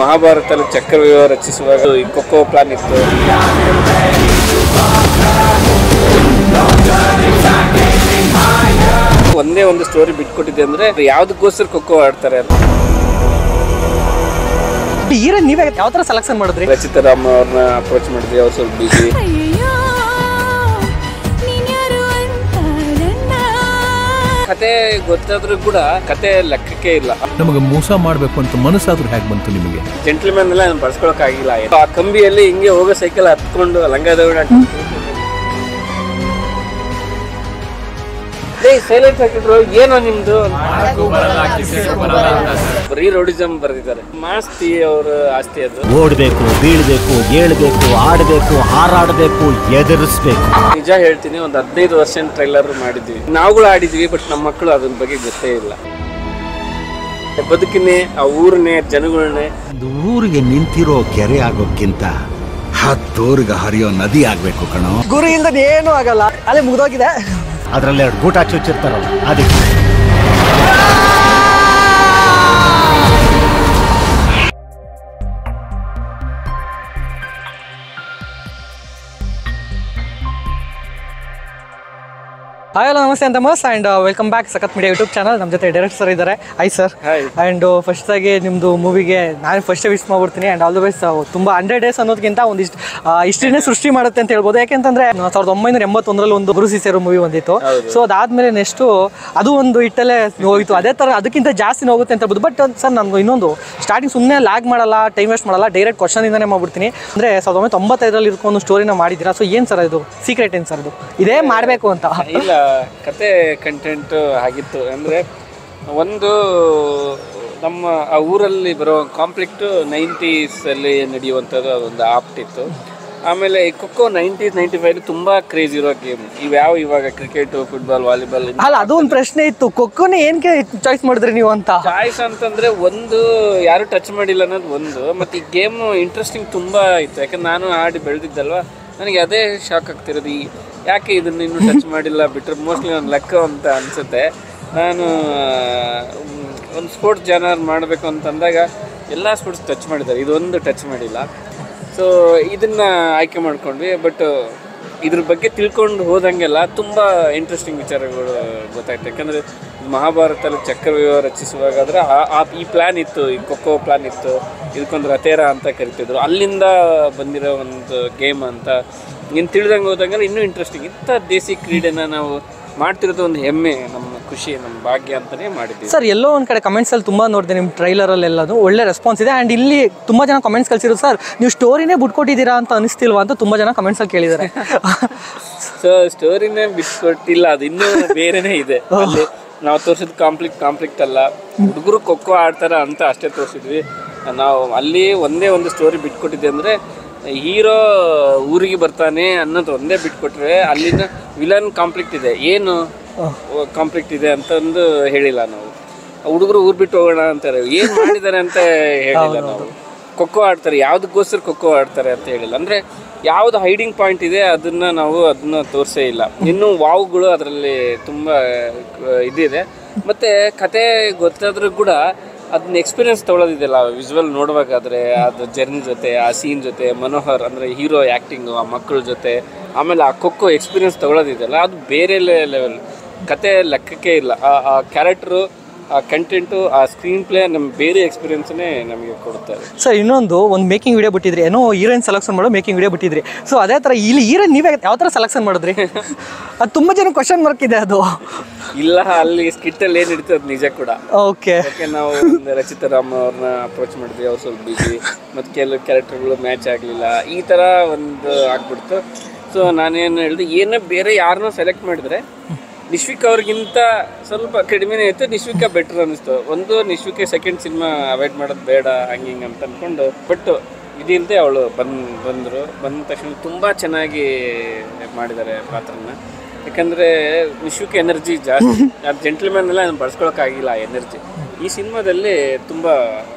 ಮಹಾಭಾರತದಲ್ಲಿ ಚಕ್ರವ್ಯೂಹ ರಚಿಸುವಾಗ ಈ ಖೋಖೋ ಪ್ಲಾನ್ ಇತ್ತು ಒಂದೇ ಒಂದು ಸ್ಟೋರಿ ಬಿಟ್ಕೊಟ್ಟಿದೆ ಅಂದ್ರೆ ಯಾವ್ದಕ್ಕೋಸ್ಕರ ಖೋಖೋ ಆಡ್ತಾರೆ ಅಂತ ಹೀರೋ ನೀವೇ ಯಾವ ಥರ ಸೆಲೆಕ್ಷನ್ ಮಾಡಿದ್ರಿ ರಚಿತಾ ರಾಮ್ ಅವ್ರನ್ನ ಅಪ್ರೋಚ್ ಮಾಡಿದ್ವಿ ಅವ್ರು ಸ್ವಲ್ಪ ಬಿಸಿ ಅಯ್ಯಯ್ಯೋ ನೀನ್ಯಾರು ಅಂತ ನನ್ನ ಕತೆ ಗೊತ್ತಾದ್ರೂ ಕೂಡ ಕತೆ ಲೆಕ್ಕಕ್ಕೆ ಇಲ್ಲ ನಮಗೆ ಮೋಸ ಮಾಡಬೇಕು ಅಂತ ಮನಸ್ಸಾದ್ರೂ ಹೇಗೆ ಬಂತು ನಿಮಗೆ ಜೆಂಟ್ಲ್ಮನ್ ಎಲ್ಲ ನಾನು ಬಳಸ್ಕೊಳಕ್ ಆಗಿಲ್ಲ ಆ ಕಂಬಿಯಲ್ಲಿ ಹಿಂಗೆ ಹೋಗೋ ಸೈಕಲ್ ಹತ್ಕೊಂಡು ಲಂಗದವಳ ಸೈಲೆಂಟ್ ಹಾಕಿದ್ರು ಏನೋ ನಿಮ್ದು ಬರೀ ರೋಡಿಸಮ್ ಬರೆದಿದ್ದಾರೆ ಮಾಸ್ತಿ ಅವ್ರ ಆಸ್ತಿ ಅದು ಓಡಬೇಕು ಬೀಳ್ಬೇಕು ಏಳ್ಬೇಕು ಆಡಬೇಕು ಹಾರಾಡಬೇಕು ಎದುರಿಸ್ಬೇಕು ನಿಜ ಹೇಳ್ತೀನಿ ಒಂದು ಹದಿನೈದು ವರ್ಷ ಟ್ರೈಲರ್ ಮಾಡಿದ್ವಿ ನಾವುಗಳು ಆಡಿದ್ವಿ ಬಟ್ ನಮ್ಮ ಮಕ್ಕಳು ಅದ್ರ ಬಗ್ಗೆ ಗೊತ್ತೇ ಇಲ್ಲ ಬದುಕಿನೇ ಆ ಊರನ್ನೇ ಜನಗಳನ್ನೇ ಒಂದು ಊರಿಗೆ ನಿಂತಿರೋ ಕೆರೆ ಆಗೋಕ್ಕಿಂತ ಹತ್ತೂರಿಗೆ ಹರಿಯೋ ನದಿ ಆಗ್ಬೇಕು ಕಣೋ ಗುರು ಇಲ್ದ ಏನೂ ಆಗಲ್ಲ ಅಲ್ಲೇ ಮುಗ್ದೋಗಿದೆ ಅದರಲ್ಲಿ ಎರಡು ಗೂಟ ಚುಚ್ಚಿರ್ತಾರಲ್ಲ ಅದಕ್ಕೆ ಹಾಯ್ ಹಲೋ ನಮಸ್ತೆ ಅಂತ ಮಸ್ and welcome back Sakath media YouTube channel ನಮ್ಮ ಜೊತೆ ಡೈರೆಕ್ಟರ್ ಸರ್ ಇದ್ದಾರೆ hi sir Hi. And first ಆಗಿ ನಿಮ್ಮದು ಮೂವಿಗೆ ನಾನು ಫಸ್ಟೇ ವಿಶ್ ಮಾಡ್ಬಿಡ್ತೀನಿ ಆ್ಯಂಡ್ ಆಲ್ ದ ಬೆಸ್ಟ್ ತುಂಬ ಹಂಡ್ರೆಡ್ ಡೇಸ್ ಅನ್ನೋದಕ್ಕಿಂತ ಒಂದಿಷ್ಟು ಹಿಸ್ಟ್ರಿನೇ ಸೃಷ್ಟಿ ಮಾಡುತ್ತೆ ಅಂತ ಹೇಳ್ಬೋದು ಯಾಕೆಂತಂದ್ರೆ ಸಾವಿರದ ಒಂಬೈನೂರ ಎಂಬತ್ತೊಂದರಲ್ಲಿ ಒಂದು ಗುರು ಸೇರೋ ಮೂವಿ ಬಂದಿತ್ತು ಸೊ ಅದಾದಮೇಲೆ ನೆಕ್ಸ್ಟು ಅದು ಒಂದು ಇಟ್ಟಲ್ಲೇ ಹೋಗಿತ್ತು ಅದೇ ಥರ ಅದಕ್ಕಿಂತ ಜಾಸ್ತಿ ಹೋಗುತ್ತೆ ಅಂತ ಹೇಳ್ಬೋದು ಬಟ್ ಸರ್ ನನಗೆ ಇನ್ನೊಂದು ಸ್ಟಾರ್ಟಿಂಗ್ ಸುಮ್ಮನೆ ಲ್ಯಾಗ್ ಮಾಡಲ್ಲ ಟೈಮ್ ವೇಸ್ಟ್ ಮಾಡಲ್ಲ ಡೈರೆಕ್ಟ್ ಕ್ವಶನಿಂದನೇ ಮಾಡ್ಬಿಡ್ತೀನಿ ಅಂದರೆ ಸಾವಿರದ ಒಂಬೈನೂರ ತೊಂಬತ್ತೈದರಲ್ಲಿ ಇರ್ಕೊಂಡು ಸ್ಟೋರಿನ ಮಾಡಿದ್ದೀರಾ ಸೊ ಏನು ಸರ್ ಇದು ಸೀಕ್ರೆಟ್ ಏನು ಸರ್ ಇದು ಇದೇ ಮಾಡಬೇಕು ಅಂತ ಇಲ್ಲ ಕತೆ ಕಂಟೆಂಟ್ ಆಗಿತ್ತು ಅಂದ್ರೆ ಒಂದು ನಮ್ಮ ಆ ಊರಲ್ಲಿ ಬರೋ ಕಾಂಫ್ಲಿಕ್ಟ್ ನೈಂಟೀಸ್ ಅಲ್ಲಿ ನಡೆಯುವಂಥದ್ದು ಅದೊಂದು ಆಪ್ಟ್ ಇತ್ತು ಆಮೇಲೆ ಈ ಖೋಖೋ ನೈಂಟೀಸ್ ನೈಂಟಿ ಫೈವ್ ತುಂಬಾ ಕ್ರೇಜ್ ಇರೋ ಗೇಮ್ ಇವ್ಯಾವ ಇವಾಗ ಕ್ರಿಕೆಟ್ ಫುಟ್ಬಾಲ್ ವಾಲಿಬಾಲ್ ಅಲ್ಲ ಅದು ಒಂದು ಪ್ರಶ್ನೆ ಇತ್ತು ಖೋಖೋನೇ ಏನಕ್ಕೆ ಚಾಯ್ಸ್ ಮಾಡಿದ್ರಿ ನೀವು ಅಂತ ಚಾಯ್ಸ್ ಅಂತಂದ್ರೆ ಒಂದು ಯಾರು ಟಚ್ ಮಾಡಿಲ್ಲ ಅನ್ನೋದು ಒಂದು ಮತ್ತೆ ಈ ಗೇಮ್ ಇಂಟ್ರೆಸ್ಟಿಂಗ್ ತುಂಬಾ ಇತ್ತು ಯಾಕಂದ್ರೆ ನಾನು ಆಡಿ ಬೆಳೆದಿದ್ದಲ್ವಾ ನನಗೆ ಅದೇ ಶಾಕ್ ಆಗ್ತಿರೋದು ಈ ಯಾಕೆ ಇದನ್ನ ಇನ್ನೂ ಟಚ್ ಮಾಡಿಲ್ಲ ಬಿಟ್ರೆ ಮೋಸ್ಟ್ಲಿ ನನ್ನ ಲೆಕ್ಕ ಅಂತ ಅನ್ಸುತ್ತೆ ನಾನು ಒಂದು ಸ್ಪೋರ್ಟ್ಸ್ ಜನರ್ ಮಾಡಬೇಕು ಅಂತಂದಾಗ ಎಲ್ಲ ಸ್ಪೋರ್ಟ್ಸ್ ಟಚ್ ಮಾಡಿದ್ದಾರೆ ಇದೊಂದು ಟಚ್ ಮಾಡಿಲ್ಲ ಸೊ ಇದನ್ನ ಆಯ್ಕೆ ಮಾಡ್ಕೊಂಡ್ವಿ ಬಟ್ ಇದ್ರ ಬಗ್ಗೆ ತಿಳ್ಕೊಂಡು ಹೋದಂಗೆಲ್ಲ ತುಂಬ ಇಂಟ್ರೆಸ್ಟಿಂಗ್ ವಿಚಾರಗಳು ಗೊತ್ತಾಯ್ತು ಯಾಕಂದರೆ ಮಹಾಭಾರತದಲ್ಲಿ ಚಕ್ರವ್ಯೂಹ ರಚಿಸುವಾಗಾದ್ರೆ ಆ- ಆ ಈ ಪ್ಲ್ಯಾನ್ ಇತ್ತು ಈ ಖೋಖೋ ಪ್ಲ್ಯಾನ್ ಇತ್ತು ಇದಕ್ಕೊಂದು ರಥೇರ ಅಂತ ಕರಿತಿದ್ರು ಅಲ್ಲಿಂದ ಬಂದಿರೋ ಒಂದು ಗೇಮ್ ಅಂತ ಇನ್ನು ತಿಳಿದಂಗೆ ಹೋದಂಗೆಲ್ಲ ಇನ್ನೂ ಇಂಟ್ರೆಸ್ಟಿಂಗ್ ಇಂಥ ದೇಸಿ ಕ್ರೀಡೆನ ನಾವು ಮಾಡ್ತಿರೋದು ಒಂದು ಹೆಮ್ಮೆ ನಮ್ಮ ಖುಷಿ ನಮ್ಮ ಭಾಗ್ಯ ಅಂತಲೇ ಮಾಡಿದ್ದೀವಿ ಸರ್ ಎಲ್ಲೋ ಒಂದು ಕಡೆ ಕಮೆಂಟ್ಸಲ್ಲಿ ತುಂಬ ನೋಡಿದೆ ನಿಮ್ಮ ಟ್ರೈಲರಲ್ಲಿ ಎಲ್ಲದು ಒಳ್ಳೆ ರೆಸ್ಪಾನ್ಸ್ ಇದೆ ಆ್ಯಂಡ್ ಇಲ್ಲಿ ತುಂಬ ಜನ ಕಮೆಂಟ್ಸ್ ಕಳಿಸಿದ್ರು ಸರ್ ನೀವು ಸ್ಟೋರಿನೇ ಬಿಟ್ಕೊಟ್ಟಿದ್ದೀರಾ ಅಂತ ಅನಿಸ್ತಿಲ್ವಾ ಅಂತ ತುಂಬ ಜನ ಕಮೆಂಟ್ಸಲ್ಲಿ ಕೇಳಿದ್ದಾರೆ ಸೊ ಸ್ಟೋರಿನೇ ಬಿಟ್ಕೊಟ್ಟಿಲ್ಲ ಅದು ಇನ್ನೂ ಬೇರೆನೇ ಇದೆ ಅಲ್ಲಿ ನಾವು ತೋರಿಸಿದ ಕಾಂಪ್ಲಿಕ್ಟ್ ಕಾಂಪ್ಲಿಕ್ಟ್ ಅಲ್ಲ ಹುಡುಗರು ಖೋಖೋ ಆಡ್ತಾರ ಅಂತ ಅಷ್ಟೇ ತೋರಿಸಿದ್ವಿ ನಾವು ಅಲ್ಲಿ ಒಂದೇ ಒಂದು ಸ್ಟೋರಿ ಬಿಟ್ಕೊಟ್ಟಿದ್ದೆ ಅಂದರೆ ಹೀರೋ ಊರಿಗೆ ಬರ್ತಾನೆ ಅನ್ನೋದು ಒಂದೇ ಬಿಟ್ಕೊಟ್ರೆ ಅಲ್ಲಿನ ವಿಲನ್ ಕಾಂಪ್ಲಿಕ್ಟ್ ಇದೆ ಏನು ಕಾಂಪ್ಲಿಕ್ಟ್ ಇದೆ ಅಂತಂದು ಹೇಳಿಲ್ಲ ನಾವು ಹುಡುಗರು ಊರ್ ಬಿಟ್ಟು ಹೋಗೋಣ ಅಂತಾರೆ ಏನ್ ಮಾಡಿದ್ದಾರೆ ಅಂತ ಹೇಳಿಲ್ಲ ನಾವು ಖೋಖೋ ಆಡ್ತಾರೆ ಯಾವ್ದಕ್ಕೋಸ್ಕರ ಖೋಖೋ ಆಡ್ತಾರೆ ಅಂತ ಹೇಳಿಲ್ಲ ಅಂದ್ರೆ ಯಾವ್ದು ಹೈಡಿಂಗ್ ಪಾಯಿಂಟ್ ಇದೆ ಅದನ್ನ ನಾವು ಅದನ್ನ ತೋರಿಸೇ ಇಲ್ಲ ಇನ್ನು ವಾವ್ಗಳು ಅದರಲ್ಲಿ ತುಂಬಾ ಆ, ಇದಿದೆ ಮತ್ತೆ ಕತೆ ಗೊತ್ತಾದ್ರೂ ಕೂಡ ಅದನ್ನ ಎಕ್ಸ್ಪೀರಿಯನ್ಸ್ ತಗೊಳ್ಳೋದಿದೆಯಲ್ಲ ವಿಜುವಲ್ ನೋಡುವಾಗಾದ್ರೆ ಅದು ಜರ್ನಿ ಜೊತೆ ಆ ಸೀನ್ ಜೊತೆ ಮನೋಹರ್ ಅಂದ್ರೆ ಹೀರೋ ಆ್ಯಕ್ಟಿಂಗು ಆ ಮಕ್ಕಳ ಜೊತೆ ಆಮೇಲೆ ಆ ಖೋಖೋ ಎಕ್ಸ್ಪೀರಿಯನ್ಸ್ ತಗೊಳ್ಳೋದಿದೆಯಲ್ಲ ಅದು ಬೇರೆ ಲೆವೆಲ್ ಕತೆ ಲೆಕ್ಕಕ್ಕೆ ಇಲ್ಲ ಆ- ಆ ಕ್ಯಾರೆಕ್ಟ್ರು ಆ ಕಂಟೆಂಟು ಆ ಸ್ಕ್ರೀನ್ ಪ್ಲೇ ನಮ್ಗೆ ಬೇರೆ ಎಕ್ಸ್ಪೀರಿಯನ್ಸ್ನೇ ನಮಗೆ ಕೊಡುತ್ತಾರೆ ಸರ್ ಇನ್ನೊಂದು ಒಂದು ಮೇಕಿಂಗ್ ವಿಡಿಯೋ ಬಿಟ್ಟಿದ್ರಿ ಏನೋ ಹೀರೋಯಿನ್ ಸೆಲೆಕ್ಷನ್ ಮಾಡೋ ಮೇಕಿಂಗ್ ವಿಡಿಯೋ ಬಿಟ್ಟಿದ್ರಿ ಸೊ ಅದೇ ಥರ ಇಲ್ಲಿ ಹೀರೋಯಿನ್ ನೀವೇ ಯಾವ ಥರ ಸೆಲೆಕ್ಷನ್ ಮಾಡಿದ್ರಿ ಅದು ತುಂಬ ಜನ ಕ್ವಶನ್ ಮಾರ್ಕ್ ಇದೆ ಅದು ಇಲ್ಲ ಅಲ್ಲಿ ಸ್ಕಿಟ್ಟಲ್ಲಿ ಏನು ನಡೀತದೆ ಅದು ನಿಜ ಕೂಡ ಓಕೆ ಯಾಕೆ ನಾವು ಒಂದು ರಚಿತಾ ರಾಮ್ ಅವ್ರನ್ನ ಅಪ್ರೋಚ್ ಮಾಡಿದ್ವಿ ಅವ್ರು ಸ್ವಲ್ಪ ಬಿಸಿ ಮತ್ತು ಕೆಲವು ಕ್ಯಾರೆಕ್ಟರ್ಗಳು ಮ್ಯಾಚ್ ಆಗಲಿಲ್ಲ ಈ ಥರ ಒಂದು ಆಗ್ಬಿಡ್ತು ಸೊ ನಾನೇನು ಹೇಳಿದೆ ಏನೋ ಬೇರೆ ಯಾರನ್ನೋ ಸೆಲೆಕ್ಟ್ ಮಾಡಿದ್ರೆ ನಿಶ್ವಿಕ್ ಅವ್ರಿಗಿಂತ ಸ್ವಲ್ಪ ಕಡಿಮೆನೇ ಇತ್ತು ನಿಶ್ವಿಕಾ ಬೆಟರ್ ಅನ್ನಿಸ್ತು ಒಂದು ನಿಶ್ವಿಕೆ ಸೆಕೆಂಡ್ ಸಿನಿಮಾ ಅವಾಯ್ಡ್ ಮಾಡೋದು ಬೇಡ ಹಂಗೆ ಹಿಂಗೆ ಅಂತ ಅಂದ್ಕೊಂಡು ಬಟ್ ಇದಿಲ್ಲದೆ ಅವಳು ಬಂದ್ ಬಂದರು ಬಂದ ತಕ್ಷಣ ತುಂಬ ಚೆನ್ನಾಗಿ ಮಾಡಿದ್ದಾರೆ ಪಾತ್ರನ ಯಾಕಂದರೆ ನಿಶ್ವಿಕ ಎನರ್ಜಿ ಜಾಸ್ತಿ ಅದು ಜೆಂಟ್ಲ್ಮನ್ ಎಲ್ಲ ಬಳಸ್ಕೊಳಕ್ಕಾಗಿಲ್ಲ ಆ ಎನರ್ಜಿ ಈ ಸಿನಿಮಾದಲ್ಲಿ ತುಂಬ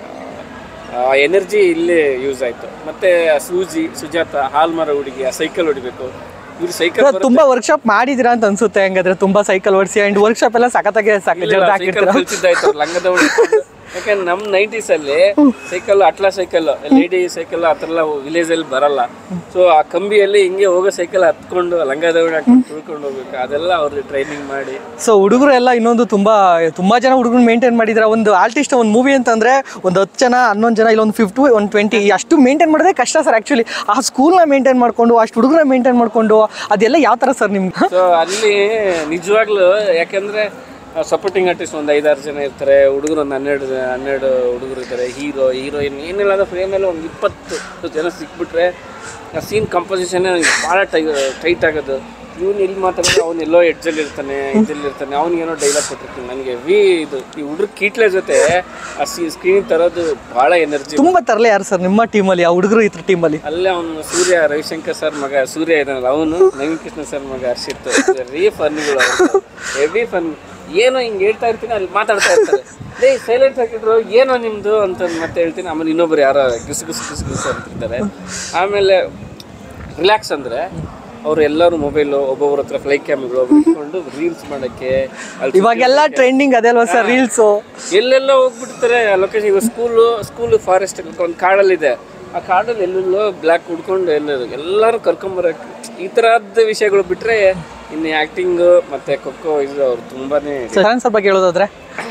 ಆ ಎನರ್ಜಿ ಇಲ್ಲೇ ಯೂಸ್ ಆಯಿತು ಮತ್ತು ಸೂಜಿ ಸುಜಾತ ಹಾಲ್ ಮರ ಹುಡುಗಿ ಆ ಸೈಕಲ್ ಹೊಡಿಬೇಕು ಇವ್ರು ಸೈಕಲ್ ಸರ್ ತುಂಬ ವರ್ಕ್ಶಾಪ್ ಮಾಡಿದಿರಾ ಅಂತ ಅನ್ಸುತ್ತೆ ಹಂಗಾದ್ರೆ ತುಂಬ ಸೈಕಲ್ ಓಡಿಸಿ ಆ್ಯಂಡ್ ವರ್ಕ್ಶಾಪ್ ಎಲ್ಲ ಸಖತ್ತಾಗಿ ಸಾಕು ಜಲ್ದಿ ಹಾಕಿರ್ತೀರ ಕಲ್ಸಿದ್ದಾಯ್ತು ಲಂಗದ ಯಾಕಂದ್ರೆ ನಮ್ಮ ನೈಂಟೀಸ್ ಅಲ್ಲಿ cycle Atlas cycle lady cycle ಆ ಥರ ಎಲ್ಲ ವಿಲೇಜ್ ಅಲ್ಲಿ ಬರಲ್ಲ ಸೊ ಆ ಕಂಬಿಯಲ್ಲಿ ಹಿಂಗೆ ಹೋಗೋ ಸೈಕಲ್ ಹತ್ಕೊಂಡು ಲಂಗ ದವಣಿ ಹಾಕೊಂಡು ತುಳ್ಕೊಂಡು ಹೋಗ್ಬೇಕು ಅದೆಲ್ಲ ಅವ್ರಿಗೆ ಟ್ರೈನಿಂಗ್ ಮಾಡಿ ಸೊ ಹುಡುಗರು ಎಲ್ಲ ಇನ್ನೊಂದು ತುಂಬಾ ತುಂಬಾ ಜನ ಹುಡುಗರು ಮೇಂಟೈನ್ ಮಾಡಿದ್ರೆ ಒಂದು ಆರ್ಟಿಸ್ಟ್ ಒಂದು ಮೂವಿ ಅಂತಂದ್ರೆ ಒಂದು ಹತ್ತು ಜನ ಹನ್ನೊಂದು ಜನ ಇಲ್ಲ ಒಂದು ಫಿಫ್ಟಿ ಒಂದು ಟ್ವೆಂಟಿ ಅಷ್ಟು ಮೇಂಟೈನ್ ಮಾಡೋದೇ ಕಷ್ಟ ಸರ್ ಆ್ಯಕ್ಚುಲಿ ಆ ಸ್ಕೂಲ್ನ ಮೇಂಟೈನ್ ಮಾಡ್ಕೊಂಡು ಅಷ್ಟು ಹುಡುಗರ ಮೇಂಟೈನ್ ಮಾಡ್ಕೊಂಡು ಅದೆಲ್ಲ ಯಾವ ಥರ ಸರ್ ನಿಮ್ಗೆ ಸೊ ಅಲ್ಲಿ ನಿಜವಾಗ್ಲೂ ಯಾಕಂದ್ರೆ ಸಪೋರ್ಟಿಂಗ್ ಆರ್ಟಿಸ್ಟ್ ಒಂದು ಐದಾರು ಜನ ಇರ್ತಾರೆ ಹುಡುಗರು ಒಂದು ಹನ್ನೆರಡು ಹನ್ನೆರಡು ಹುಡುಗರು ಇರ್ತಾರೆ ಹೀರೋ ಹೀರೋಯಿನ್ ಏನಿಲ್ಲ ಅಂದ್ರೆ ಫ್ರೇಮಲ್ಲಿ ಒಂದು ಇಪ್ಪತ್ತು ಜನ ಸಿಕ್ಬಿಟ್ರೆ ಆ ಸೀನ್ ಕಂಪೋಸಿಷನ್ ಭಾಳ ಟೈ ಟೈಟ್ ಆಗೋದು ಇವನು ಇಲ್ಲಿ ಮಾತಾಡಿದ್ರೆ ಅವ್ನು ಎಲ್ಲೋ ಎಡ್ಜಲ್ಲಿ ಇರ್ತಾನೆ ಇದ್ರಲ್ಲಿ ಇರ್ತಾನೆ ಅವ್ನಿಗೇನೋ ಡೈಲಾಗ್ ಕೊಟ್ಟಿರ್ತೀನಿ ನನಗೆ ವಿ ಇದು ಈ ಹುಡುಗ ಕೀಟ್ಲೆ ಜೊತೆ ಆ ಸಿ ಸ್ಕ್ರೀನ್ ತರೋದು ಭಾಳ ಎನರ್ಜಿ ತುಂಬಾ ತರಲೆ ಯಾರು ಸರ್ ನಿಮ್ಮ ಟೀಮಲ್ಲಿ ಆ ಹುಡುಗರು ಇದ್ರ ಟೀಮಲ್ಲಿ ಅಲ್ಲೇ ಅವನು ಸೂರ್ಯ ರವಿಶಂಕರ್ ಸರ್ ಮಗ ಸೂರ್ಯ ಇದ್ದಾನಲ್ಲ ಅವನು ನವೀನ್ ಕೃಷ್ಣ ಸರ್ ಮಗ ಹರ್ಷಿತ್ ವೆರಿ ಫನ್ಗಳು ಹೆವಿ ಫನ್ ಏನೋ ಹಿಂಗೆ ಹೇಳ್ತಾ ಇರ್ತೀನಿ ಅಲ್ಲಿ ಮಾತಾಡ್ತಾ ಇರ್ತಾರೆ ಲೇ ಸೈಲೆಂಟ್ ಹಾಕಿದ್ರು ಏನೋ ನಿಮ್ದು ಅಂತ ಮತ್ತೆ ಹೇಳ್ತೀನಿ ಆಮೇಲೆ ಇನ್ನೊಬ್ರು ಯಾರೋ ಗಿಸ್ ಗಿಸ್ ಗಿಸ್ ಗಿಸ್ ಅಂತಿರ್ತಾರೆ ಆಮೇಲೆ ರಿಲ್ಯಾಕ್ಸ್ ಅಂದರೆ ಅವ್ರು ಎಲ್ಲರೂ ಮೊಬೈಲು ಒಬ್ಬೊಬ್ಬರ ಹತ್ರ ಫ್ಲೈ ಕ್ಯಾಮ್ಗಳು ಇಟ್ಕೊಂಡು ರೀಲ್ಸ್ ಮಾಡೋಕ್ಕೆ ಅಲ್ಲಿ ಇವಾಗೆಲ್ಲ ಟ್ರೆಂಡಿಂಗ್ ಅದೇ ಅಲ್ವಾ ಸರ್ ರೀಲ್ಸು ಎಲ್ಲೆಲ್ಲ ಹೋಗ್ಬಿಡ್ತಾರೆ ಲೊಕೇಶನ್ ಈಗ ಸ್ಕೂಲು ಸ್ಕೂಲು ಫಾರೆಸ್ಟ್ ಒಂದು ಕಾಡಲ್ಲಿದೆ ಆ ಕಾಡಲ್ಲಿ ಎಲ್ಲೆಲ್ಲೋ ಬ್ಲ್ಯಾಕ್ ಹುಡ್ಕೊಂಡು ಎಲ್ಲರೂ ಎಲ್ಲರೂ ಕರ್ಕೊಂಬರಕ್ಕೆ ಈ ಥರದ್ದು ವಿಷಯಗಳು ಬಿಟ್ಟರೆ ಇನ್ನು ಆ್ಯಕ್ಟಿಂಗು ಮತ್ತು ಖೋಖೋ ಇದು ಅವ್ರು ತುಂಬಾ ಶರಣ್ ಸರ್ ಬಗ್ಗೆ ಹೇಳೋದಾದ್ರೆ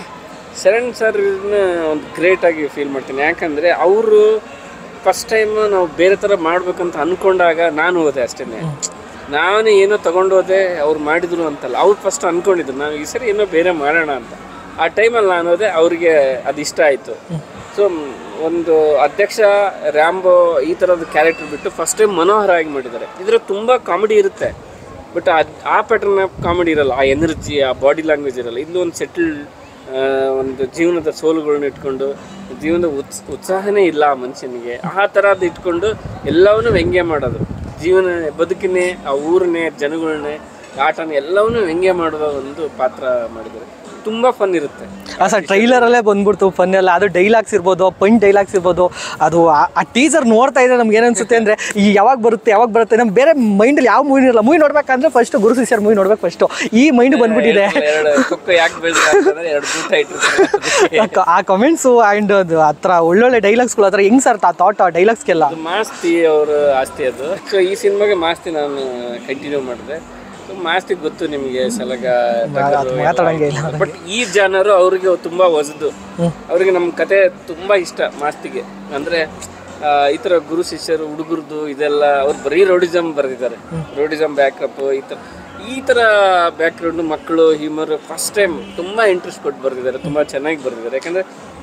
ಶರಣ್ ಸರ್ ಒಂದು ಗ್ರೇಟ್ ಆಗಿ ಫೀಲ್ ಮಾಡ್ತೀನಿ ಯಾಕಂದರೆ ಅವರು ಫಸ್ಟ್ ಟೈಮ್ ನಾವು ಬೇರೆ ಥರ ಮಾಡ್ಬೇಕಂತ ಅಂದ್ಕೊಂಡಾಗ ನಾನು ಹೋದೆ ಅಷ್ಟೇ ನಾನು ಏನೋ ತಗೊಂಡು ಹೋದೆ ಅವ್ರು ಮಾಡಿದ್ರು ಅಂತಲ್ಲ ಅವ್ರು ಫಸ್ಟ್ ಅಂದ್ಕೊಂಡಿದ್ರು ನಾವು ಈ ಸರಿ ಏನೋ ಬೇರೆ ಮಾಡೋಣ ಅಂತ ಆ ಟೈಮಲ್ಲಿ ನಾನು ಹೋದೆ ಅವ್ರಿಗೆ ಅದು ಇಷ್ಟ ಆಯಿತು ಸೊ ಒಂದು ಅಧ್ಯಕ್ಷ ರ್ಯಾಂಬೋ ಈ ಥರದ ಕ್ಯಾರೆಕ್ಟರ್ ಬಿಟ್ಟು ಫಸ್ಟ್ ಟೈಮ್ ಮನೋಹರ ಆಗಿ ಮಾಡಿದ್ದಾರೆ ಇದ್ರ ತುಂಬ ಕಾಮಿಡಿ ಇರುತ್ತೆ ಬಟ್ ಆ ಪ್ಯಾಟರ್ನ್ ಕಾಮಿಡಿ ಇರಲ್ಲ ಆ ಎನರ್ಜಿ ಆ ಬಾಡಿ ಲ್ಯಾಂಗ್ವೇಜ್ ಇರಲ್ಲ ಇದು ಒಂದು ಸೆಟಲ್ಡ್ ಒಂದು ಜೀವನದ ಸೋಲುಗಳನ್ನ ಇಟ್ಕೊಂಡು ಜೀವನದ ಉತ್ಸ್ ಉತ್ಸಾಹನೇ ಇಲ್ಲ ಆ ಮನುಷ್ಯನಿಗೆ ಆ ಥರದ್ದು ಇಟ್ಕೊಂಡು ಎಲ್ಲವನ್ನೂ ವ್ಯಂಗ್ಯ ಮಾಡೋದು ಜೀವನ ಬದುಕನ್ನೇ ಆ ಊರನ್ನೇ ಜನಗಳನ್ನೇ ಆಟನ ಎಲ್ಲವನ್ನೂ ವ್ಯಂಗ್ಯ ಮಾಡೋ ಒಂದು ಪಾತ್ರ ಮಾಡಿದ್ದಾರೆ ತುಂಬ ಫನ್ ಇರುತ್ತೆ ಆ ಸರ್ ಟ್ರೈಲರಲ್ಲೇ ಬಂದ್ಬಿಡ್ತು ಫನ್ ಎಲ್ಲ ಅದು ಡೈಲಾಗ್ಸ್ ಇರ್ಬೋದು ಪಂಚ್ ಡೈಲಾಗ್ಸ್ ಇರ್ಬೋದು ಅದು ಆ- ಆ ಟೀಸರ್ ನೋಡ್ತಾ ಇದ್ರೆ ನಮ್ಗೆ ಏನನ್ಸುತ್ತೆ ಅಂದರೆ ಈ ಯಾವಾಗ ಬರುತ್ತೆ ಯಾವಾಗ ಬರುತ್ತೆ ನಮ್ಗೆ ಬೇರೆ ಮೈಂಡಲ್ಲಿ ಯಾವ ಮೂವಿ ಇರಲ್ಲ ಮೂವಿ ನೋಡ್ಬೇಕಂದ್ರೆ ಫಸ್ಟ್ ಗುರು ಶಿಷ್ಯರ್ ಮೂವಿ ನೋಡ್ಬೇಕು ಫಸ್ಟು ಈ ಮೈಂಡ್ ಬಂದ್ಬಿಟ್ಟಿದೆ ಎರಡು ಕೊಕ್ಕೋ ಯಾಕೆ ಬೆಳೆದ್ರೆ ಅಂತಂದ್ರೆ ಎರಡು ಬೂಟ ಇಟ್ಟಿರ್ತಾರೆ ಆ ಕ- ಆ ಕಮೆಂಟ್ಸು ಆ್ಯಂಡ್ ಅದು ಆ ಥರ ಒಳ್ಳೊಳ್ಳೆ ಡೈಲಾಗ್ಸ್ಗಳು ಆ ಥರ ಹೆಂಗ್ ಸರ್ ಆ ಥಾಟ್ ಆ ಡೈಲಾಗ್ಸ್ಗೆಲ್ಲ ಅದು ಮಾಸ್ತಿ ಅವ್ರ ಆಸ್ತಿ ಅದು ಸೊ ಈ ಸಿನಿಮಾಗೆ ಮಾಸ್ತಿ ನಾನು ಕಂಟಿನ್ಯೂ ಮಾಡಿದೆ ಸೊ ಮಾಸ್ತಿ ಗೊತ್ತು ನಿಮಗೆ ಸಲಗ ಮಾತಾಡಂಗೆ ಇಲ್ಲ. ಬಟ್ ಈ ಜಾನರು ಅವ್ರಿಗೆ ತುಂಬಾ ಹೊಸದು ಅವ್ರಿಗೆ ನಮ್ಮ ಕತೆ ತುಂಬಾ ಇಷ್ಟ ಮಾಸ್ತಿಗೆ ಅಂದ್ರೆ ಆ, ಈ ಥರ ಗುರು ಶಿಷ್ಯರು ಹುಡುಗರದು ಇದೆಲ್ಲ ಅವ್ರು ಬರೀ ರೋಡಿಸಮ್ ಬರೆದಿದ್ದಾರೆ ರೋಡಿಸಮ್ ಬ್ಯಾಕಪ್ ಈ ಥರ ಈ ಥರ ಬ್ಯಾಕ್ಗ್ರೌಂಡು ಮಕ್ಕಳು ಹ್ಯೂಮರ್ ಫಸ್ಟ್ ಟೈಮ್ ತುಂಬ ಇಂಟ್ರೆಸ್ಟ್ ಕೊಟ್ಟು ಬರೆದಿದ್ದಾರೆ ತುಂಬ ಚೆನ್ನಾಗಿ ಬರೆದಿದ್ದಾರೆ ಯಾಕಂದರೆ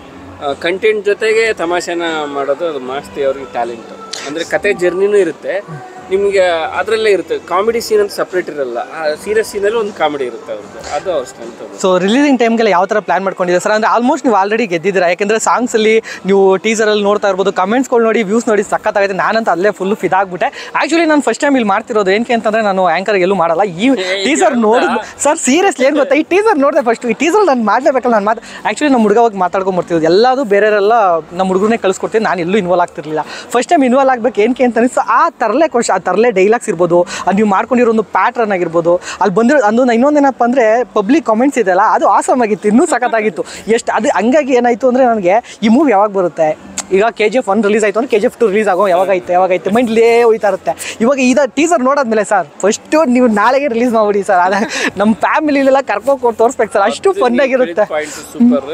ಕಂಟೆಂಟ್ ಜೊತೆಗೆ ತಮಾಷೆನ ಮಾಡೋದು ಅದು ಮಾಸ್ತಿ ಅವ್ರಿಗೆ ಟ್ಯಾಲೆಂಟ್ ಅಂದರೆ ಕತೆ ಜರ್ನಿನೂ ಇರುತ್ತೆ ನಿಮಗೆ ಅದರಲ್ಲೇ ಇರುತ್ತೆ ಕಾಮಿಡಿ ಸೀನ್ ಅಂತ ಸಪ್ರೇಟ್ ಇರಲ್ಲ ಸೀರಿಯಸ್ ಸೀನಲ್ಲಿ ಒಂದು ಕಾಮಿಡಿ ಇರುತ್ತೆ ಅವ್ರದ್ದು ಅದು ಅವ್ರ ಸ್ಟ್ರೆಂತ್ ಅದು ಸೊ ರಿಲೀಸಿಂಗ್ ಟೈಮ್ಗೆಲ್ಲ ಯಾವ ಥರ ಪ್ಲಾನ್ ಮಾಡ್ಕೊಂಡಿದ್ದೀರಾ ಸರ್ ಅಂದರೆ ಆಲ್ಮೋಸ್ಟ್ ನೀವು ಆಲ್ರೆಡಿ ಗೆದ್ದಿದ್ದೀರಾ ಯಾಕೆಂದರೆ ಸಾಂಗ್ಸಲ್ಲಿ ನೀವು ಟೀಸರಲ್ಲಿ ನೋಡ್ತಾ ಇರ್ಬೋದು ಕಮೆಂಟ್ಸ್ಗಳು ನೋಡಿ ವ್ಯೂಸ್ ನೋಡಿ ಸಖತ್ತಾಗಿದೆ ನಾನಂತ ಅಲ್ಲೇ ಫುಲ್ ಫಿದಾಗ್ಬಿಟ್ಟೆ ಆ್ಯಕ್ಚುಲಿ ನಾನು ಫಸ್ಟ್ ಟೈಮ್ ಇಲ್ಲಿ ಮಾಡ್ತಿರೋದು ಏನಕ್ಕೆ ಅಂತಂದರೆ ನಾನು ಆ್ಯಂಕರ್ ಎಲ್ಲೂ ಮಾಡಲ್ಲ ಈ ಟೀಸರ್ ನೋಡಿ ಸರ್ ಸೀರಿಯಸ್ಲಿ ಏನು ಗೊತ್ತಾ ಈ ಟೀಸರ್ ನೋಡಿದೆ ಫಸ್ಟ್ ಈ ಟೀಸರ್ ನಾನು ಮಾಡಲೇಬೇಕಲ್ಲ ನಾನು ಮಾತು ಆ್ಯಕ್ಚುಲಿ ನಮ್ಮ ಹುಡುಗ ಹೋಗಿ ಮಾತಾಡ್ಕೊಂಬರ್ತಿದ್ದು ಎಲ್ಲದು ಬೇರೆಯವರೆಲ್ಲ ನಮ್ಮ ಹುಡುಗನೇ ಕಳಿಸ್ಕೊಡ್ತೀನಿ ನಾನು ಎಲ್ಲೂ ಇನ್ವಾಲ್ವ್ ಆಗ್ತಿರ್ಲಿಲ್ಲ ಫಸ್ಟ್ ಟೈಮ್ ಇನ್ವಾಲ್ವ್ ಆಗ್ಬೇಕು ಏನಕ್ಕೆ ಅಂತ ಅನಿಸ್ತು ಆ ತರಲೆ ಕ್ವಶ್ ಆ ತರಲೆ ಡೈಲಾಗ್ಸ್ ಇರ್ಬೋದು ಅದು ನೀವು ಮಾಡ್ಕೊಂಡಿರೋ ಒಂದು ಪ್ಯಾಟ್ರನ್ ಆಗಿರ್ಬೋದು ಅಲ್ಲಿ ಬಂದಿರೋ ಅದು ಇನ್ನೊಂದೇನಪ್ಪ ಅಂದರೆ ಪಬ್ಲಿಕ್ ಕಾಮೆಂಟ್ಸ್ ಇದೆಯಲ್ಲ ಅದು ಆಸಮ್ ಆಗಿತ್ತು ಇನ್ನೂ ಸಖತ್ತಾಗಿತ್ತು ಎಷ್ಟು ಅದು ಹಂಗಾಗಿ ಏನಾಯಿತು ಅಂದರೆ ನನಗೆ ಈ ಮೂವಿ ಯಾವಾಗ ಬರುತ್ತೆ ಈಗ K G F one release ಆಯಿತು ಅಂದ್ರೆ K G F two release ಆಗೋ ಯಾವಾಗ ಐತೆ ಯಾವಾಗ ಐತೆ ಮೈಂಡ್ಲೇ ಹೋಯ್ತಾ ಇರುತ್ತೆ ಇವಾಗ ಇದ ಟೀಸರ್ ನೋಡಾದ್ಮೇಲೆ ಸರ್ ಫಸ್ಟು ನೀವು ನಾಳೆಗೆ ರಿಲೀಸ್ ಮಾಡ್ಬಿಡಿ ಸರ್ ಅದ ನಮ್ಮ ಫ್ಯಾಮಿಲಿಲೆಲ್ಲ ಕರ್ಕೊಂಡು ತೋರಿಸ್ಬೇಕು ಸರ್ ಅಷ್ಟು ಫನ್ ಆಗಿರುತ್ತೆ ಪಾಯಿಂಟ್ ಸೂಪರ್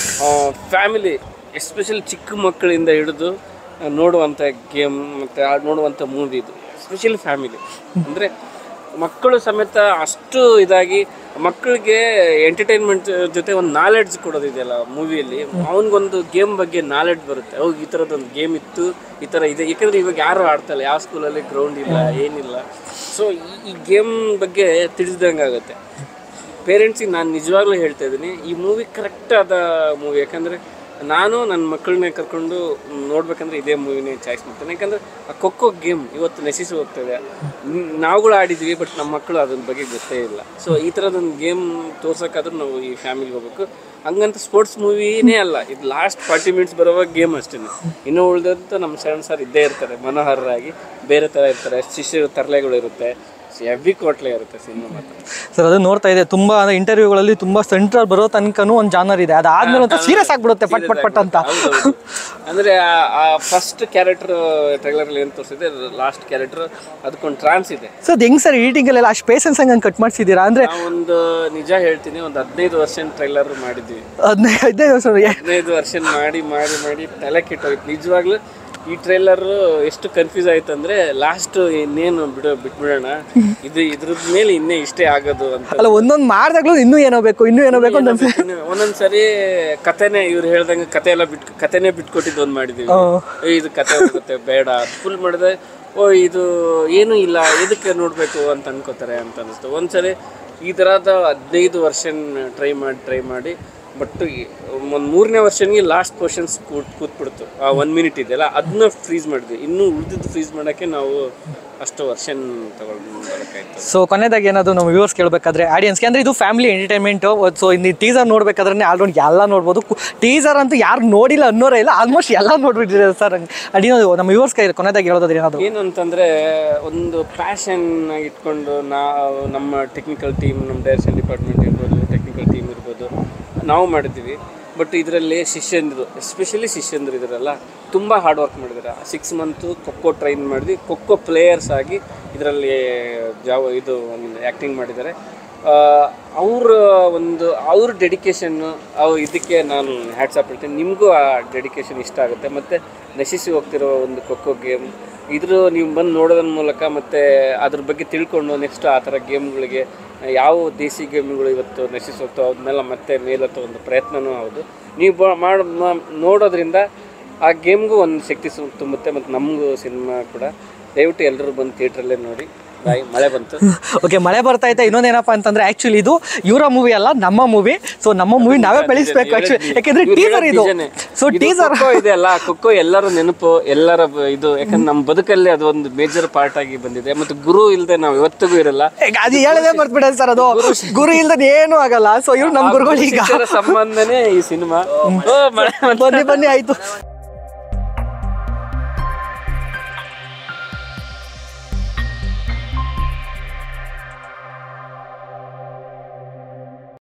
ಫ್ಯಾಮಿಲಿ ಎಸ್ಪೆಷಲಿ ಚಿಕ್ಕ ಮಕ್ಕಳಿಂದ ಹಿಡಿದು ಆ, ನೋಡುವಂಥ ಗೇಮ್ ಮತ್ತು ನೋಡುವಂಥ ಮೂವಿ ಇದು ಎಸ್ಪೆಷಲಿ ಫ್ಯಾಮಿಲಿ ಅಂದರೆ ಮಕ್ಕಳು ಸಮೇತ ಅಷ್ಟು ಇದಾಗಿ ಮಕ್ಕಳಿಗೆ ಎಂಟರ್ಟೈನ್ಮೆಂಟ್ ಜೊತೆ ಒಂದು ನಾಲೆಡ್ಜ್ ಕೊಡೋದಿದೆಯಲ್ಲ ಮೂವಿಯಲ್ಲಿ ಅವನಿಗೊಂದು ಗೇಮ್ ಬಗ್ಗೆ ನಾಲೆಡ್ಜ್ ಬರುತ್ತೆ ಹೌದು ಈ ಥರದ್ದೊಂದು ಗೇಮ್ ಇತ್ತು ಈ ಥರ ಇದೆ ಯಾಕಂದರೆ ಇವಾಗ ಯಾರು ಆಡ್ತಲ್ಲ ಯಾವ ಸ್ಕೂಲಲ್ಲಿ ಗ್ರೌಂಡ್ ಇಲ್ಲ ಏನಿಲ್ಲ ಸೊ ಈ ಗೇಮ್ ಬಗ್ಗೆ ತಿಳಿಸ್ದಂಗೆ ಆಗುತ್ತೆ ಪೇರೆಂಟ್ಸಿಗೆ ನಾನು ನಿಜವಾಗ್ಲೂ ಹೇಳ್ತಾ ಇದ್ದೀನಿ ಈ ಮೂವಿ ಕರೆಕ್ಟ್ ಆದ ಮೂವಿ ಯಾಕಂದರೆ ನಾನು ನನ್ನ ಮಕ್ಕಳನ್ನೇ ಕರ್ಕೊಂಡು ನೋಡ್ಬೇಕಂದ್ರೆ ಇದೇ ಮೂವಿನೇ ಚಾಯ್ಸ್ ಮಾಡ್ತೇನೆ ಯಾಕಂದರೆ ಆ ಖೋಖೋ ಗೇಮ್ ಇವತ್ತು ನಶಿಸಿ ಹೋಗ್ತದೆ ನ್- ನಾವುಗಳು ಆಡಿದ್ವಿ ಬಟ್ ನಮ್ಮ ಮಕ್ಕಳು ಅದ್ರ ಬಗ್ಗೆ ಗೊತ್ತೇ ಇಲ್ಲ ಸೊ ಈ ಥರದೊಂದು ಗೇಮ್ ತೋರ್ಸೋಕ್ಕಾದ್ರೂ ನಾವು ಈ ಫ್ಯಾಮಿಲಿಗೆ ಹೋಗ್ಬೇಕು ಹಂಗಂತ ಸ್ಪೋರ್ಟ್ಸ್ ಮೂವಿನೇ ಅಲ್ಲ ಇದು ಲಾಸ್ಟ್ ಫಾರ್ಟಿ ಮಿನಿಟ್ಸ್ ಬರೋವಾಗ ಗೇಮ್ ಅಷ್ಟೇ ಇನ್ನೂ ಉಳಿದಂತ ನಮ್ಮ ಶರಣ್ ಸರ್ ಇದ್ದೇ ಇರ್ತಾರೆ ಮನೋಹರರಾಗಿ ಬೇರೆ ಥರ ಇರ್ತಾರೆ ಶಿಷ್ಯ ತರಲೆಗಳು ಇರುತ್ತೆ ಹೆವಿ ಕೋಟ್ಲೆ ಇರುತ್ತೆ ಸಿನಿಮಾ ಮಾತ್ರ ಸರ್ ಅದು ನೋಡ್ತಾ ಇದೆ ತುಂಬಾ ಇಂಟರ್ವ್ಯೂಗಳಲ್ಲಿ ತುಂಬಾ ಸೆಂಟ್ರಲ್ ಬರೋ ತನಕನೂ ಒಂದು ಜಾನರ್ ಇದೆ ಅದಾದ್ಮೇಲೆ ಅಂತ ಸೀರಿಯಸ್ ಆಗ್ಬಿಡುತ್ತೆ ಪಟ್ ಪಟ್ ಪಟ್ ಅಂತ ಹೌದೌದು. ಅಂದ್ರೆ ಆ ಫಸ್ಟ್ ಕ್ಯಾರೆಕ್ಟರ್ ಟ್ರೈಲರ್ ಅಲ್ಲಿ ಏನ್ ತೋರಿಸಿದೆ ಲಾಸ್ಟ್ ಕ್ಯಾರೆಕ್ಟರ್ ಅದಕ್ಕೊಂದು ಟ್ರಾನ್ಸ್ ಇದೆ ಸೊ ಅದು ಹೆಂಗ್ ಸರ್ ಎಡಿಟಿಂಗಲ್ಲೆಲ್ಲ ಅಷ್ಟು ಪೇಸೆನ್ಸ್ ಹಂಗೆ ಕಟ್ ಮಾಡಿಸಿದ್ದೀರಾ ಅಂದ್ರೆ ನಾವೊಂದು ನಿಜ ಹೇಳ್ತೀನಿ ಒಂದು ಹದಿನೈದು ವರ್ಷ ಟ್ರೈಲರ್ ಮಾಡಿದ್ವಿ ಹದಿನೈದು ಹದಿನೈದು ವರ್ಷ ಹದಿನೈದು ವರ್ಷ ಮಾಡಿ ಮಾಡಿ ಮಾಡಿ ತಲೆ ಕೆಟ್ಟೋಯ್ತು ನಿಜವಾಗ್ಲೂ ಈ ಟ್ರೈಲರ್ ಎಷ್ಟು ಕನ್ಫ್ಯೂಸ್ ಆಯ್ತು ಅಂದ್ರೆ ಲಾಸ್ಟ್ ಇನ್ನೇನು ಬಿಡೋ ಬಿಟ್ಬಿಡೋಣ ಇದು ಇದ್ರದ್ ಮೇಲೆ ಇನ್ನೇ ಇಷ್ಟೇ ಆಗೋದು ಅಂತ ಅಲ್ಲ ಒಂದೊಂದು ಮಾಡಿದಾಗ್ಲೂ ಇನ್ನೂ ಏನೋ ಬೇಕು ಇನ್ನೂ ಏನೋ ಬೇಕು ಅಂತ ಅನ್ಸುತ್ತೆ. ಇನ್ನು ಒಂದೊಂದ್ಸರಿ ಕತೆನೆ ಇವ್ರು ಹೇಳ್ದಂಗೆ ಕತೆ ಎಲ್ಲ ಬಿಟ್ ಕತೆನೆ ಬಿಟ್ಕೊಟ್ಟಿದ್ದು ಒಂದು ಮಾಡಿದೀವಿ ಏ, ಇದು ಕತೆ ಹೋಗುತ್ತೆ ಬೇಡ ಫುಲ್ ಮಾಡಿದ್ರೆ ಓ ಇದು ಏನೂ ಇಲ್ಲ ಇದಕ್ಕೆ ನೋಡಬೇಕು ಅಂತ ಅನ್ಕೋತಾರೆ ಅಂತ ಅನಿಸ್ತು ಒಂದ್ಸರಿ ಈ ಥರದ ಹದಿನೈದು ವರ್ಷನ್ ಟ್ರೈ ಮಾಡಿ ಟ್ರೈ ಮಾಡಿ ಬಟ್ ಒಂದು ಮೂರನೇ ವರ್ಷನ್ಗೆ ಲಾಸ್ಟ್ ಪೋರ್ಷನ್ಸ್ ಕೂತ್ ಕೂತ್ಬಿಡ್ತು ಆ ಒನ್ ಮಿನಿಟ್ ಇದೆಯಲ್ಲ ಅದನ್ನ ಫ್ರೀಸ್ ಮಾಡಿದ್ವಿ ಇನ್ನೂ ಉಳಿದಿದ್ದು ಫ್ರೀಸ್ ಮಾಡೋಕ್ಕೆ ನಾವು ಅಷ್ಟು ವರ್ಷನ್ ತಗೊಂಡು ಬರೋಕ್ಕಾಯ್ತು ಸೊ ಕೊನೆದಾಗಿ ಏನಾದ್ರು ನಮ್ಮ ವ್ಯೂವರ್ಸ್ ಕೇಳಬೇಕಾದ್ರೆ ಆಡಿಯನ್ಸ್ಗೆ ಅಂದ್ರೆ ಇದು ಫ್ಯಾಮಿಲಿ ಎಂಟರ್ಟೈನ್ಮೆಂಟ್ ಸೊ ಇನ್ನು ಟೀಸರ್ ನೋಡ್ಬೇಕಾದ್ರೆ ಆಲ್ರೆಡಿ ಎಲ್ಲ ನೋಡ್ಬೋದು ಟೀಸರ್ ಅಂತೂ ಯಾರು ನೋಡಿಲ್ಲ ಅನ್ನೋರೇ ಇಲ್ಲ ಆಲ್ಮೋಸ್ಟ್ ಎಲ್ಲ ನೋಡ್ಬಿಟ್ಟಿದ್ದಾರೆ ಸರ್ ಅಡಿನೋದು ನಮ್ಮ ವ್ಯೂವರ್ಸ್ ಕೈ ಕೊನೆದಾಗಿ ಹೇಳೋದಾದ್ರೆ ಏನಾದ್ರು ಏನು ಅಂತಂದರೆ ಒಂದು ಪ್ಯಾಷನ್ ಇಟ್ಕೊಂಡು ನಾವು ನಮ್ಮ ಟೆಕ್ನಿಕಲ್ ಟೀಮ್ ನಮ್ಮ ಡೈರೆಕ್ಷನ್ ಡಿಪಾರ್ಟ್ಮೆಂಟ್ ಇರ್ಬೋದು ಟೆಕ್ನಿಕಲ್ ಟೀಮ್ ಇರ್ಬೋದು ನಾವು ಮಾಡಿದ್ದೀವಿ ಬಟ್ ಇದರಲ್ಲಿ ಶಿಷ್ಯಂದ್ರು ಎಸ್ಪೆಷಲಿ ಶಿಷ್ಯಂದ್ರು ಇದ್ರಲ್ಲ ತುಂಬ ಹಾರ್ಡ್ ವರ್ಕ್ ಮಾಡಿದ್ದಾರೆ ಸಿಕ್ಸ್ ಮಂತು ಖೋಖೋ ಟ್ರೈನ್ ಮಾಡಿದ್ವಿ ಖೋಖೋ ಪ್ಲೇಯರ್ಸ್ ಆಗಿ ಇದರಲ್ಲಿ ಜಾವ ಇದು ಒಂದು ಆ್ಯಕ್ಟಿಂಗ್ ಮಾಡಿದ್ದಾರೆ ಅವ್ರ ಒಂದು ಅವ್ರ ಡೆಡಿಕೇಶನ್ನು ಅವು ಇದಕ್ಕೆ ನಾನು ಹ್ಯಾಟ್ಸಾಪ್ ಹೇಳ್ತೀನಿ ನಿಮಗೂ ಆ ಡೆಡಿಕೇಶನ್ ಇಷ್ಟ ಆಗುತ್ತೆ ಮತ್ತು ನಶಿಸಿ ಹೋಗ್ತಿರೋ ಒಂದು ಖೋಖೋ ಗೇಮ್ ಇದ್ರ ನೀವು ಬಂದು ನೋಡೋದ್ರ ಮೂಲಕ ಮತ್ತು ಅದ್ರ ಬಗ್ಗೆ ತಿಳ್ಕೊಂಡು ನೆಕ್ಸ್ಟ್ ಆ ಥರ ಗೇಮ್ಗಳಿಗೆ ಯಾವ ದೇಸಿ ಗೇಮ್ಗಳು ಇವತ್ತು ನಶಿಸಿ ಹೋಗ್ತಾವೆ ಅದನ್ನೆಲ್ಲ ಮತ್ತೆ ಮೇಲೆತ್ತೋ ಒಂದು ಪ್ರಯತ್ನವೂ ಹೌದು ನೀವು ಬ ಮಾಡಿ ನೋಡೋದ್ರಿಂದ ಆ ಗೇಮ್ಗೂ ಒಂದು ಶಕ್ತಿ ಸು- ತುಂಬುತ್ತೆ ಮತ್ತು ನಮಗೂ ಸಿನಿಮಾ ಕೂಡ ದಯವಿಟ್ಟು ಎಲ್ಲರೂ ಬಂದು ಥಿಯೇಟ್ರಲ್ಲೇ ನೋಡಿ ಬಾಯ್ ಮಳೆ ಬಂತು ಓಕೆ ಮಳೆ ಬರ್ತಾ ಐತೆ ಇನ್ನೊಂದೇನಪ್ಪ ಅಂತಂದ್ರೆ ಆಕ್ಚುಲಿ ಇದು ಇವರ ಮೂವಿ ಅಲ್ಲ ನಮ್ಮ ಮೂವಿ ಸೊ ನಮ್ಮ ಮೂವಿ ನಾವೇ ಬೆಳೆಸ್ಬೇಕು ಆಕ್ಚುಲಿ ಯಾಕೆಂದ್ರೆ ಇವ್ರು ಟೀಸರ್ ಹೇಳೋದು ಇದು ನಿಜನೇ. ಸೊ ಇದು ಟೀಸರ್ ಖೋಖೋ ಇದೆ ಅಲ್ಲ ಖೋಖೋ ಎಲ್ಲರ ನೆನಪು ಎಲ್ಲರ ಬ- ಇದು ಯಾಕಂದ್ರೆ ನಮ್ಮ ಬದುಕಲ್ಲಿ ಅದು ಒಂದು ಮೇಜರ್ ಪಾರ್ಟ್ ಆಗಿ ಬಂದಿದೆ ಮತ್ತು ಗುರು ಇಲ್ಲದೆ ನಾವು ಇವತ್ತಿಗೂ ಇರಲ್ಲ ಅದು ಹೇಳದೆ ಬರ್ತ್ಬಿಡ ಸರ್ ಅದು ಗುರು ಇಲ್ದದ ಏನೂ ಆಗಲ್ಲ ಸೊ ಇವ್ರು ನಮ್ಮ ಗುರುಗಳು ಈಗ ಶಿಷ್ಯರ ಸಂಬಂಧನೇ ಈ ಸಿನಿಮಾ ಓ ಮಳೆ ಬಂತು. ಬನ್ನಿ ಬನ್ನಿ ಆಯ್ತು